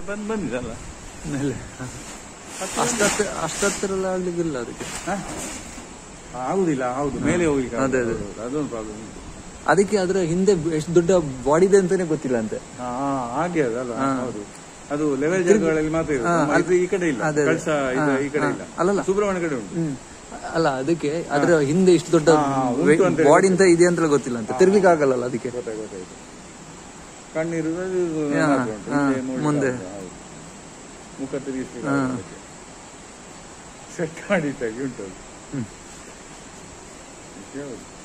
ಬಂದ್ ಬಂದಿದಲ್ಲ ಮೇಲೆ ಅಷ್ಟತ್ತ ಅಷ್ಟತ್ತರೆಲ್ಲ ಆಗ್ಲಿಕ್ಕಿಲ್ಲ ಅದಕ್ಕೆ ಹ? ಆಗುದಿಲ್ಲ ಹೌದು ಮೇಲೆ ಹೋಗ್ಲಿಕ್ಕೆ ಅದೇ, ಆಗುದಿಲ್ಲ. ಅದೇ. ಹೌದು, ಅದೊಂದು ಪ್ರಾಬ್ಲಮ್ ಉಂಟು ಅದಕ್ಕೆ ಅದ್ರ ಹಿಂದೆ ಎಷ್ಟು ದೊಡ್ಡ ಬಾಡಿ ಇದೆ ಅಂತಾನೆ ಗೊತ್ತಿಲ್ಲ ಅಂತೆ ಹಾ ಹಾಗೆ ಅದಲ್ಲ ಹಾ. ಹೌದು ಅದು ಲೆವೆಲ್ ಜಾಗಗಳಲ್ಲಿ ಮಾತ್ರ ಇರೋದು. ಹಾ, ನಮ್ಮ ಇದು ಈ ಕಡೆ ಇಲ್ಲ ಅದೇ, ಅದೇ. ಕಳ್ಸ ಇದು ಈ ಕಡೆ ಹಾ, ಇಲ್ಲ ಅಲ್ಲಲ್ಲ. ಸುಬ್ರಹ್ಮಣ್ಯ ಕಡೆ ಉಂಟು ಹ್ಮ್ ಅಲ್ಲ ಅದಕ್ಕೆ ಅದ್ರ ಹಿಂದೆ ಇಷ್ಟು ದೊಡ್ಡ ಹಾ, ಹಾ, ಉಂಟು ಅಂತ ಹೇಳಿ ಬಾಡಿ ಅಂತ ಇದೆ ಅಂತ ಗೊತ್ತಿಲ್ಲ ಅಂತ ತಿರ್ಗ್ಲಿಕ್ಕೆ ಆಗಲ್ಲ ಅದಕ್ಕೆ ಗೊತ್ತಾಯ್ತು ಗೊತ್ತಾಯ್ತು ಕಣ್ಣಿರುವುದು ಇದು ಹಾ, ಮಾತ್ರ ಉಂಟು. ಹಾ, ಹಿಂದೆ ನೋಡ್ಲಿಕ್ಕೆ ಮುಂದೆ. ಆಗುದಿಲ್ಲ, ಹೌದು. ಮುಖ ತಿರುಗಿಸ್ಲಿಕ್ಕೆ ಹಾ. ಸೆಟ್ ಮಾಡಿಟ್ಟಾಗಿ ಉಂಟು ಅದು. ಹ್ಮ್. ನಿಜ ಹೌದು.